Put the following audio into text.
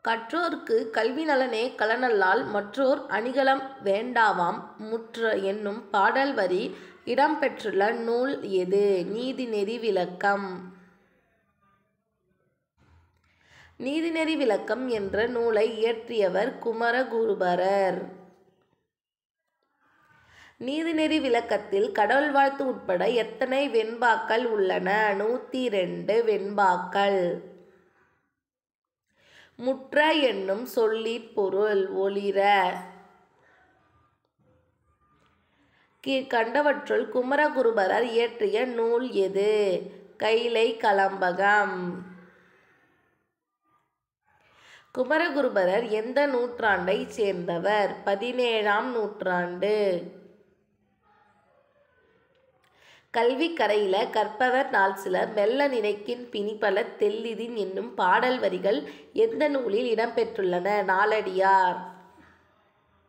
கற்றோர்க்கு கல்வி நலனே கலனல்லால் மற்றோர் அணிகலம் வேண்டாவாம் முற்ற என்னும் பாடல் வரி இடம்பெற்றுள்ள நூல் எது நீதிநெறி விளக்கம் நீதிநெறி விளக்கம் என்ற நூலை இயற்றியவர் குமரகுருபரர் நீதிநெறி விளக்கத்தில் கடவுள் வாழ்த்து உட்பட எத்தனை வெண்பாக்கள் உள்ளன நூற்றி ரெண்டு வெண்பாக்கள் முற்ற என்னும் சொல்லிற் பொருள் ஒளிர கீழ்கண்டவற்றுள் குமரகுருபரர் இயற்றிய நூல் எது கைலை கலம்பகம் குமரகுருபரர் எந்த நூற்றாண்டை சேர்ந்தவர் பதினேழாம் நூற்றாண்டு கல்வி கரையில கற்பவர் நாள் சிலர் மெல்ல நினைக்கின் பிணிபல தெல்லிதின் என்னும் பாடல் வரிகள் எந்த நூலில் இடம்பெற்றுள்ளன நாலடியார்